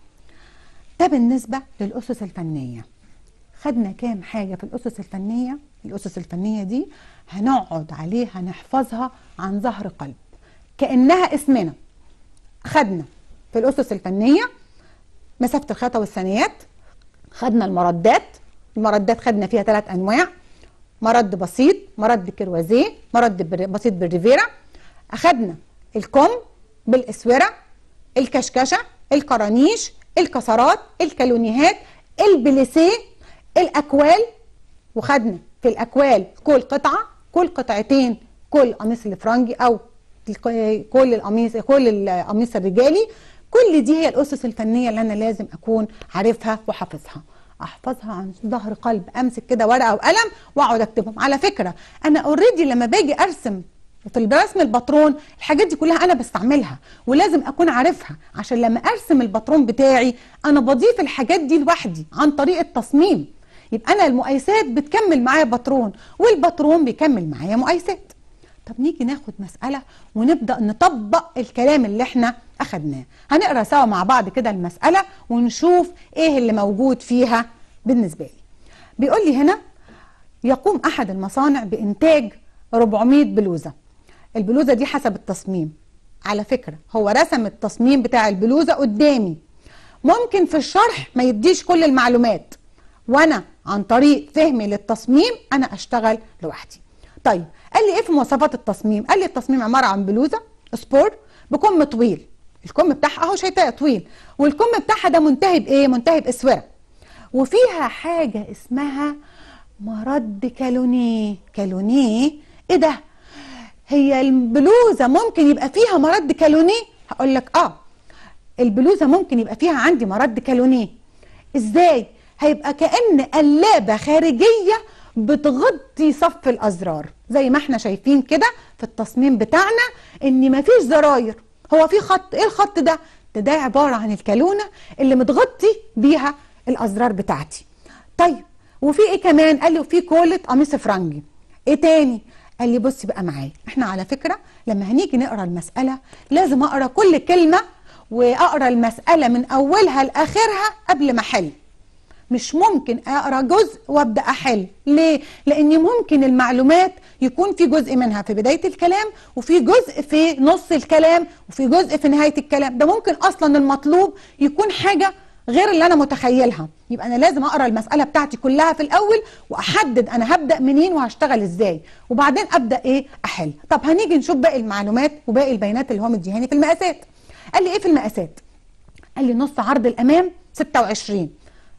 ده بالنسبه للاسس الفنيه خدنا كام حاجه في الاسس الفنيه الاسس الفنيه دي هنقعد عليها نحفظها عن ظهر قلب كانها اسمنا خدنا في الاسس الفنيه مسافه الخياطه والثانيات خدنا المردات المردات خدنا فيها ثلاث انواع مرد بسيط مرد كروازيه مرد بر- بسيط بالريفيرا اخدنا الكم بالاسوره الكشكشه الكرانيش الكسرات الكالونيهات البليسيه الاكوال وخدنا في الاكوال كل قطعه كل قطعتين كل قميص الفرنجي او الق- كل القميص كل القميص الرجالي كل دي هي الاسس الفنيه اللي انا لازم اكون عارفها وحافظها احفظها عن ظهر قلب امسك كده ورقه وقلم واقعد اكتبهم على فكره انا اوريدي لما باجي ارسم في الرسم الباترون الحاجات دي كلها انا بستعملها ولازم اكون عارفها عشان لما ارسم الباترون بتاعي انا بضيف الحاجات دي لوحدي عن طريق التصميم يبقى انا المقايسات بتكمل معايا باترون والباترون بيكمل معايا مقايسات طب نيجي ناخد مسألة ونبدأ نطبق الكلام اللي احنا أخدناه هنقرأ سوا مع بعض كده المسألة ونشوف ايه اللي موجود فيها بالنسبة لي بيقول لي هنا يقوم أحد المصانع بإنتاج 400 بلوزة البلوزة دي حسب التصميم على فكرة هو رسم التصميم بتاع البلوزة قدامي ممكن في الشرح ما يديش كل المعلومات وانا عن طريق فهمي للتصميم انا اشتغل لوحدي طيب قال لي ايه في مواصفات التصميم قال لي التصميم عباره عن بلوزه سبور بكم طويل الكم بتاعها اهو شايفاه طويل والكم بتاعها ده منتهي بايه منتهي باسوره وفيها حاجه اسمها مرد كالونيه كالونيه ايه ده هي البلوزه ممكن يبقى فيها مرد كالونيه هقول لك اه البلوزه ممكن يبقى فيها عندي مرد كالونيه ازاي هيبقى كأن قلابة خارجية بتغطي صف الأزرار زي ما احنا شايفين كده في التصميم بتاعنا ان مفيش زراير هو في خط ايه الخط ده ده ده عبارة عن الكالونة اللي متغطي بيها الأزرار بتاعتي طيب وفي ايه كمان قال لي وفي كولة قميص فرنجي ايه تاني قال لي بصي بقى معايا احنا على فكرة لما هنيجي نقرا المسألة لازم اقرا كل كلمة واقرا المسألة من اولها لاخرها قبل ما احل مش ممكن اقرا جزء وابدا احل ليه لان ممكن المعلومات يكون في جزء منها في بدايه الكلام وفي جزء في نص الكلام وفي جزء في نهايه الكلام ده ممكن اصلا المطلوب يكون حاجه غير اللي انا متخيلها يبقى انا لازم اقرا المساله بتاعتي كلها في الاول واحدد انا هبدا منين وهشتغل ازاي وبعدين ابدا ايه احل طب هنيجي نشوف باقي المعلومات وباقي البيانات اللي هو مديهاني في المقاسات قال لي ايه في المقاسات قال لي نص عرض الامام 26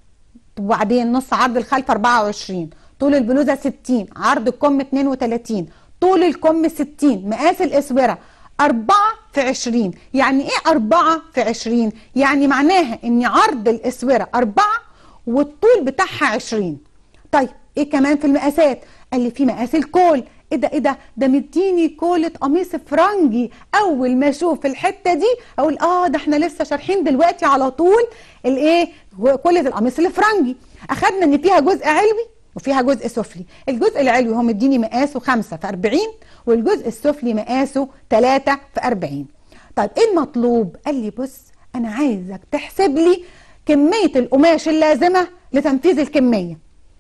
وبعدين نص عرض الخلف 24 طول البلوزه 60 عرض الكم 32 طول الكم 60 مقاس الاسوره 4 في 20 يعني ايه 4 في 20 يعني معناها ان عرض الاسوره 4 والطول بتاعها 20 طيب ايه كمان في المقاسات قال لي في مقاس الكول ايه ده ايه ده ده مديني كولة قميص فرنجي اول ما اشوف الحته دي اقول اه ده احنا لسه شارحين دلوقتي على طول الايه كولة القميص الفرنجي اخدنا ان فيها جزء علوي وفيها جزء سفلي الجزء العلوي هو مديني مقاسه 5 في 40 والجزء السفلي مقاسه 3 في 40 طيب ايه المطلوب قال لي بص انا عايزك تحسب لي كميه القماش اللازمه لتنفيذ الكميه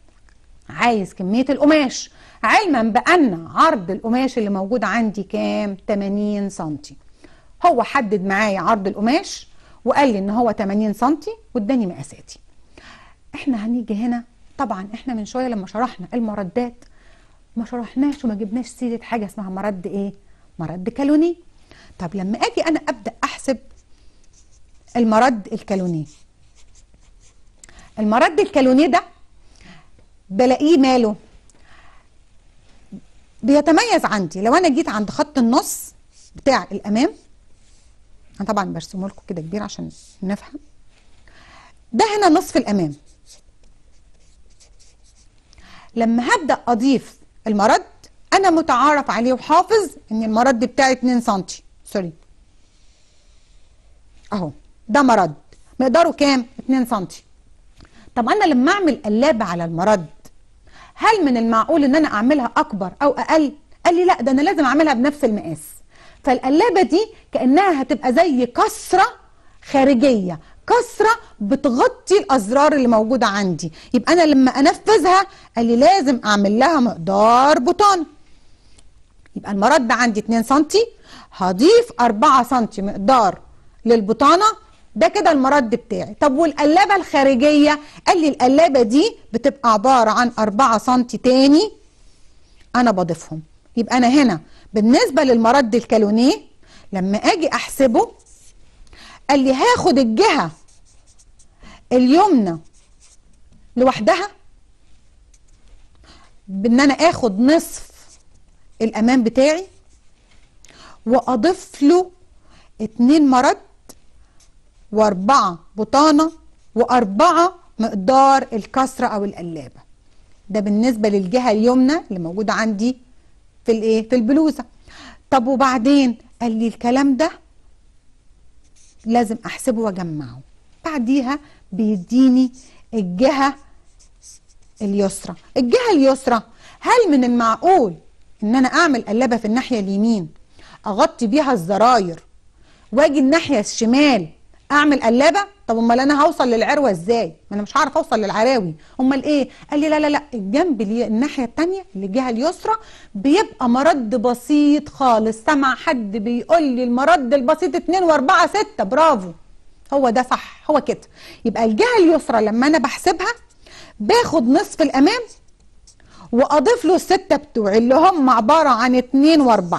عايز كميه القماش علما بان عرض القماش اللي موجود عندي كام 80 سم هو حدد معايا عرض القماش وقال لي ان هو 80 سم واداني مقاساتي احنا هنيجي هنا طبعا احنا من شويه لما شرحنا المردات ما شرحناش وما جبناش سيره حاجه اسمها مرد ايه مرد كالوني طب لما اجي انا ابدا احسب المرد الكالوني المرد الكالوني ده بلاقيه ماله بيتميز عندي لو انا جيت عند خط النص بتاع الامام انا طبعا برسمه لكم كده كبير عشان نفهم ده هنا نصف الامام لما هبدا اضيف المرد انا متعارف عليه وحافظ ان المرد بتاعي 2 سم سوري اهو ده مرد مقداره كام 2 سم طب انا لما اعمل قلابه على المرد هل من المعقول ان انا اعملها اكبر او اقل قال لي لا ده انا لازم اعملها بنفس المقاس فالقلابه دي كانها هتبقى زي كسره خارجيه كسره بتغطي الازرار اللي موجوده عندي يبقى انا لما انفذها قال لي لازم اعمل لها مقدار بطانه يبقى المرد ده عندي 2 سم هضيف 4 سم مقدار للبطانه ده كده المرد بتاعي طب والقلابه الخارجيه قال لي القلابه دي بتبقى عباره عن 4 سم تاني انا بضيفهم يبقى انا هنا بالنسبه للمرد الكالونيه لما اجي احسبه قال لي هاخد الجهه اليمنى لوحدها بان انا اخد نصف الامام بتاعي واضيف له اتنين مرد واربعة بطانة واربعة مقدار الكسرة او القلابة ده بالنسبة للجهة اليمنى اللي موجودة عندي في الايه في البلوزة طب وبعدين قال لي الكلام ده لازم احسبه واجمعه بعديها بيديني الجهه اليسرى الجهه اليسرى هل من المعقول ان انا اعمل قلبه في الناحيه اليمين اغطي بيها الزراير واجي الناحيه الشمال اعمل قلابه طب امال انا هوصل للعروه ازاي ما انا مش هعرف اوصل للعراوي امال ايه قال لي لا لا لا الجنب اللي الناحيه الثانيه اللي الجهه اليسرى بيبقى مرد بسيط خالص سمع حد بيقول لي المرد البسيط 2 و4 6 برافو هو ده صح هو كده يبقى الجهه اليسرى لما انا بحسبها باخد نصف الامام واضيف له السته بتوعي اللي هم عباره عن 2 و4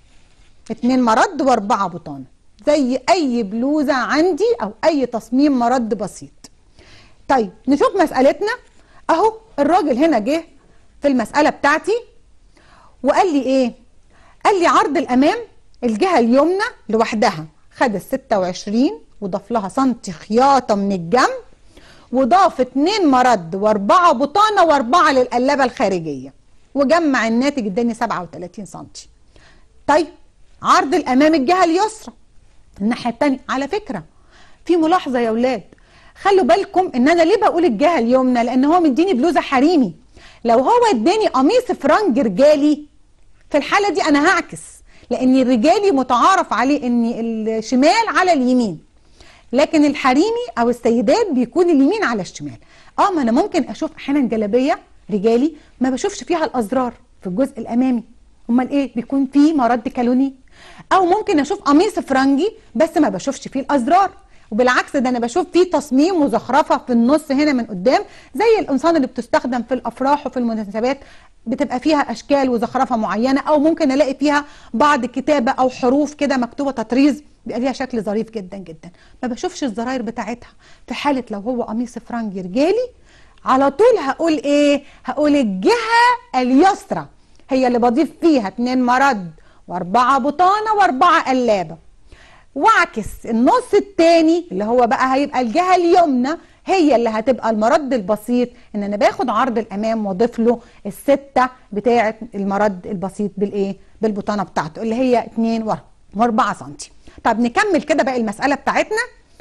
2 مرد و4 بطانه زي اي بلوزه عندي او اي تصميم مرد بسيط طيب نشوف مسألتنا اهو الراجل هنا جه في المسألة بتاعتي وقال لي ايه قال لي عرض الامام الجهة اليمنى لوحدها خد ال 26 وضاف لها سنتي خياطة من الجنب وضاف اتنين مرد واربعة بطانة واربعة للقلابة الخارجية وجمع الناتج اداني 37 سنتي طيب عرض الامام الجهة اليسرى الناحيه الثانيه على فكره في ملاحظه يا اولاد خلوا بالكم ان انا ليه بقول الجهه اليمنى لان هو مديني بلوزه حريمي لو هو اداني قميص فرنج رجالي في الحاله دي انا هعكس لان الرجالي متعارف عليه ان الشمال على اليمين لكن الحريمي او السيدات بيكون اليمين على الشمال اه ما انا ممكن اشوف احيانا جلابيه رجالي ما بشوفش فيها الازرار في الجزء الامامي امال ايه بيكون فيه مرد كالوني او ممكن اشوف قميص فرنجي بس ما بشوفش فيه الازرار وبالعكس ده انا بشوف فيه تصميم وزخرفه في النص هنا من قدام زي القمصان اللي بتستخدم في الافراح وفي المناسبات بتبقى فيها اشكال وزخرفه معينه او ممكن الاقي فيها بعض كتابه او حروف كده مكتوبه تطريز بيبقى ليها شكل ظريف جدا جدا ما بشوفش الزراير بتاعتها في حاله لو هو قميص فرنجي رجالي على طول هقول ايه هقول الجهه اليسرى هي اللي بضيف فيها اتنين مرد واربعة بطانة واربعة قلابة واعكس النص التاني اللي هو بقى هيبقى الجهة اليمنى هي اللي هتبقى المرد البسيط ان انا باخد عرض الامام واضيف له الستة بتاعة المرد البسيط بالايه بالبطانة بتاعته اللي هي 2 و4 سم طب نكمل كده باقي المسألة بتاعتنا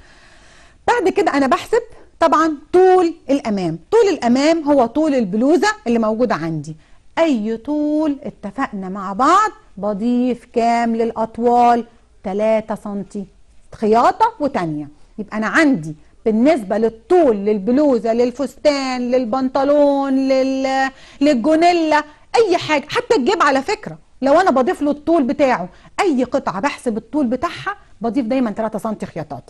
بعد كده انا بحسب طبعا طول الامام طول الامام هو طول البلوزة اللي موجودة عندي اي طول اتفقنا مع بعض بضيف كام للاطوال 3 سنتي خياطه وتانية يبقى انا عندي بالنسبة للطول للبلوزة للفستان للبنطلون لل... للجونيلا أي حاجة حتى الجيب على فكرة لو أنا بضيف له الطول بتاعه أي قطعة بحسب الطول بتاعها بضيف دايما 3 سم خياطات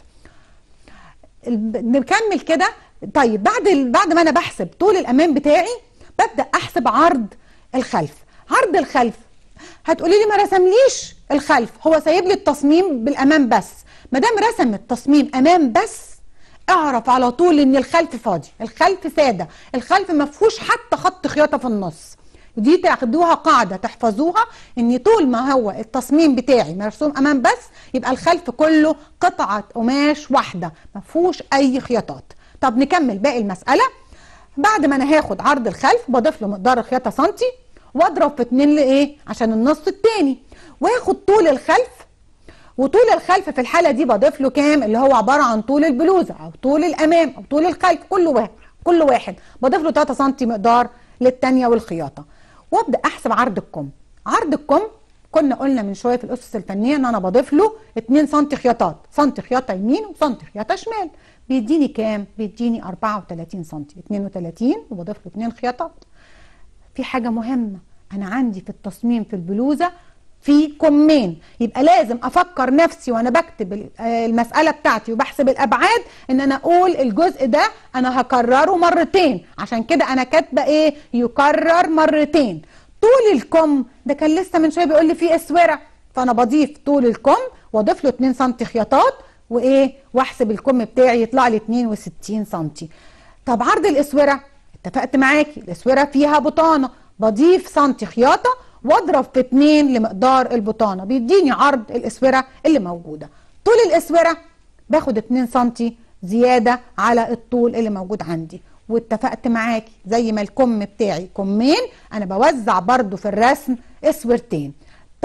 نكمل كده طيب بعد ال... بعد ما أنا بحسب طول الأمام بتاعي ببدأ أحسب عرض الخلف عرض الخلف هتقولي لي ما رسمليش الخلف هو سايب لي التصميم بالامام بس ما دام رسم التصميم امام بس اعرف على طول ان الخلف فاضي الخلف ساده الخلف ما فيهوش حتى خط خياطه في النص دي تاخدوها قاعده تحفظوها ان طول ما هو التصميم بتاعي مرسوم امام بس يبقى الخلف كله قطعه قماش واحده ما فيهوش اي خياطات طب نكمل باقي المساله بعد ما انا هاخد عرض الخلف بضيف له مقدار الخياطه سنتي واضرب في اتنين لايه عشان النص التاني واخد طول الخلف وطول الخلف في الحاله دي بضيف له كام اللي هو عباره عن طول البلوزه او طول الامام او طول الخلف كل واحد كل واحد بضيف له 3 سم مقدار للتانيه والخياطه وابدا احسب عرض الكم عرض الكم كنا قلنا من شويه في الاسس الفنيه ان انا بضيف له 2 سم خياطات سم خياطه يمين وسم خياطه شمال بيديني كام بيديني 34 سم 32 وبضيف له 2 خياطات في حاجه مهمه انا عندي في التصميم في البلوزه في كمين يبقى لازم افكر نفسي وانا بكتب المساله بتاعتي وبحسب الابعاد ان انا اقول الجزء ده انا هكرره مرتين عشان كده انا كاتبه ايه يكرر مرتين طول الكم ده كان لسه من شويه بيقول لي فيه اسوره فانا بضيف طول الكم واضيف له 2 سم خياطات وايه واحسب الكم بتاعي يطلع لي 62 سم طب عرض الاسوره اتفقت معاكي الاسوره فيها بطانه بضيف سنتي خياطه واضرب في 2 لمقدار البطانه بيديني عرض الاسوره اللي موجوده طول الاسوره باخد 2 سنتي زياده على الطول اللي موجود عندي واتفقت معاكي زي ما الكم بتاعي كمين انا بوزع برضو في الرسم اسورتين طيب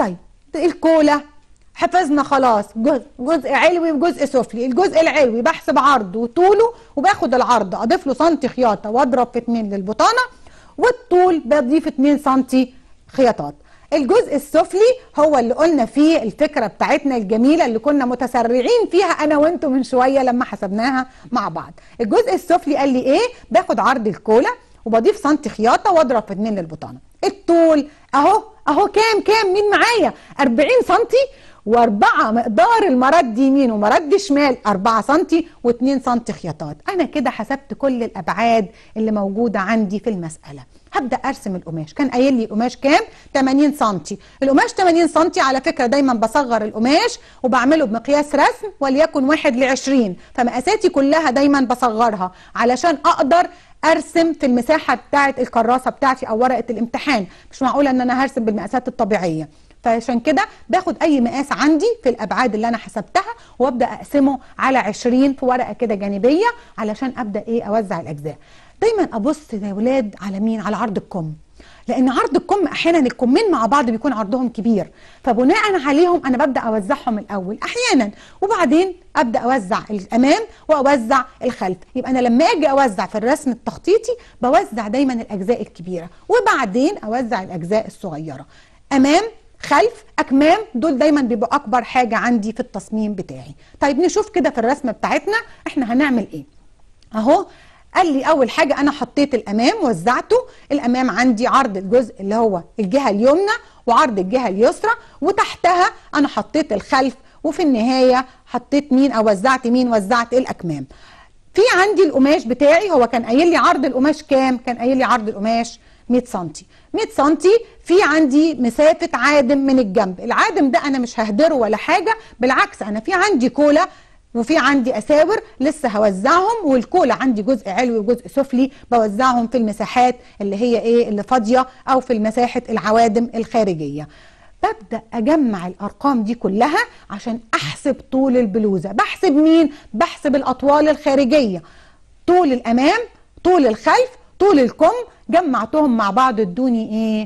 الكولا حفظنا خلاص جزء جزء علوي وجزء سفلي الجزء العلوي بحسب عرضه وطوله وباخد العرض اضيف له سنتي خياطه واضرب في 2 للبطانه والطول بضيف 2 سنتي خياطات الجزء السفلي هو اللي قلنا فيه الفكره بتاعتنا الجميله اللي كنا متسرعين فيها انا وانتم من شويه لما حسبناها مع بعض الجزء السفلي قال لي ايه باخد عرض الكولا وبضيف سنتي خياطه واضرب في 2 للبطانه الطول اهو اهو كام كام مين معايا 40 سنتي واربعة مقدار المرد يمين ومرد شمال 4 سنتي و2 سنتي خياطات انا كده حسبت كل الابعاد اللي موجودة عندي في المسألة هبدأ ارسم القماش كان قايل لي القماش كام 80 سنتي القماش 80 سنتي على فكرة دايما بصغر القماش وبعمله بمقياس رسم وليكن 1 ل 20 فمقاساتي كلها دايما بصغرها علشان اقدر ارسم في المساحه بتاعه الكراسه بتاعتي او ورقه الامتحان مش معقوله ان انا هرسم بالمقاسات الطبيعيه فعشان كده باخد اي مقاس عندي في الابعاد اللي انا حسبتها وابدا اقسمه على 20 في ورقه كده جانبيه علشان ابدا ايه اوزع الاجزاء دايما ابص يا ولاد على مين على عرض الكم لان عرض الكم احيانا الكمين مع بعض بيكون عرضهم كبير فبناء عليهم انا ببدا اوزعهم الاول احيانا وبعدين ابدا اوزع الامام واوزع الخلف يبقى انا لما اجي اوزع في الرسم التخطيطي بوزع دايما الاجزاء الكبيره وبعدين اوزع الاجزاء الصغيره امام خلف اكمام دول دايما بيبقوا اكبر حاجه عندي في التصميم بتاعي طيب نشوف كده في الرسمه بتاعتنا احنا هنعمل ايه اهو قال لي اول حاجه انا حطيت الامام وزعته الامام عندي عرض الجزء اللي هو الجهه اليمنى وعرض الجهه اليسرى وتحتها انا حطيت الخلف وفي النهايه حطيت مين او وزعت مين وزعت الاكمام في عندي القماش بتاعي هو كان قايل لي عرض القماش كام كان قايل لي عرض القماش 100 سم 100 سم في عندي مسافه عادم من الجنب العادم ده انا مش ههدره ولا حاجه بالعكس انا في عندي كولا وفي عندي اساور لسه هوزعهم والكولا عندي جزء علوي وجزء سفلي بوزعهم في المساحات اللي هي ايه اللي فاضيه او في مساحه العوادم الخارجيه ببدا اجمع الارقام دي كلها عشان احسب طول البلوزه بحسب مين بحسب الاطوال الخارجيه طول الامام طول الخلف طول الكم جمعتهم مع بعض ادوني ايه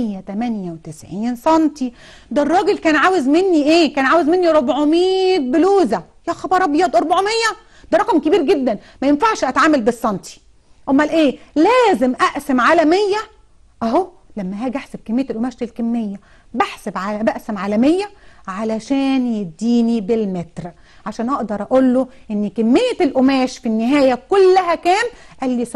198 سنتي ده الراجل كان عاوز مني ايه كان عاوز مني 400 بلوزه يا خبر ابيض 400 ده رقم كبير جدا ما ينفعش اتعامل بالسنتي امال ايه لازم اقسم على 100 اهو لما هاجي احسب كميه القماش الكميه بحسب على بقسم على 100 علشان يديني بالمتر عشان اقدر اقول له ان كميه القماش في النهايه كلها كام قال لي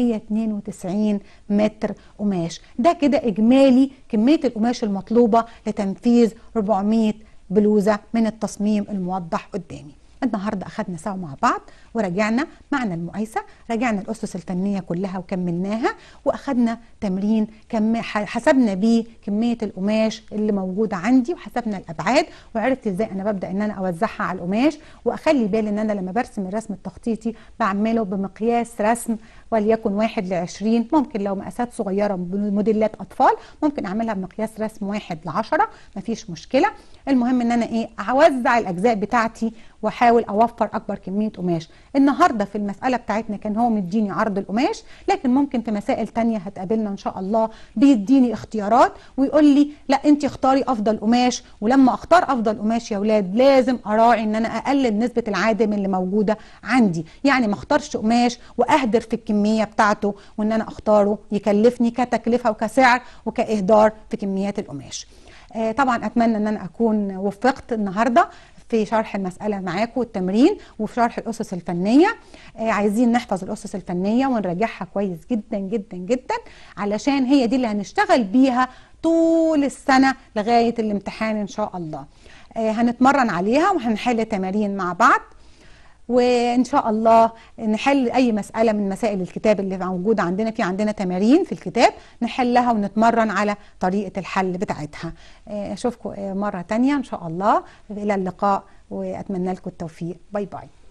792 متر قماش ده كده اجمالي كميه القماش المطلوبه لتنفيذ 400 بلوزه من التصميم الموضح قدامي النهارده اخدنا سوا مع بعض وراجعنا معنى المقايسه راجعنا الاسس الفنيه كلها وكملناها واخدنا تمرين كم حسبنا بيه كميه القماش اللي موجوده عندي وحسبنا الابعاد وعرفت ازاي انا ببدا ان انا اوزعها على القماش واخلي بالي ان انا لما برسم الرسم التخطيطي بعمله بمقياس رسم وليكن واحد لعشرين ممكن لو مقاسات صغيرة موديلات أطفال ممكن أعملها بمقياس رسم واحد لعشرة مفيش مشكلة المهم إن أنا إيه أوزع الأجزاء بتاعتي واحاول اوفر اكبر كميه قماش النهارده في المساله بتاعتنا كان هو مديني عرض القماش لكن ممكن في مسائل تانية هتقابلنا ان شاء الله بيديني اختيارات ويقول لي لا انت اختاري افضل قماش ولما اختار افضل قماش يا اولاد لازم اراعي ان انا اقلل نسبه العادم اللي موجوده عندي يعني ما اختارش قماش واهدر في الكميه بتاعته وان انا اختاره يكلفني كتكلفه وكسعر وكاهدار في كميات القماش آه طبعا اتمنى ان انا اكون وفقت النهارده في شرح المسألة معاكم والتمرين وفي شرح الأسس الفنية آه عايزين نحفظ الأسس الفنية ونراجعها كويس جدا جدا جدا علشان هي دي اللي هنشتغل بيها طول السنة لغاية الامتحان إن شاء الله آه هنتمرن عليها وهنحل تمارين مع بعض وان شاء الله نحل اي مساله من مسائل الكتاب اللي موجوده عندنا في عندنا تمارين في الكتاب نحلها ونتمرن على طريقه الحل بتاعتها اشوفكم مره تانية ان شاء الله الى اللقاء واتمنى لكم التوفيق باي باي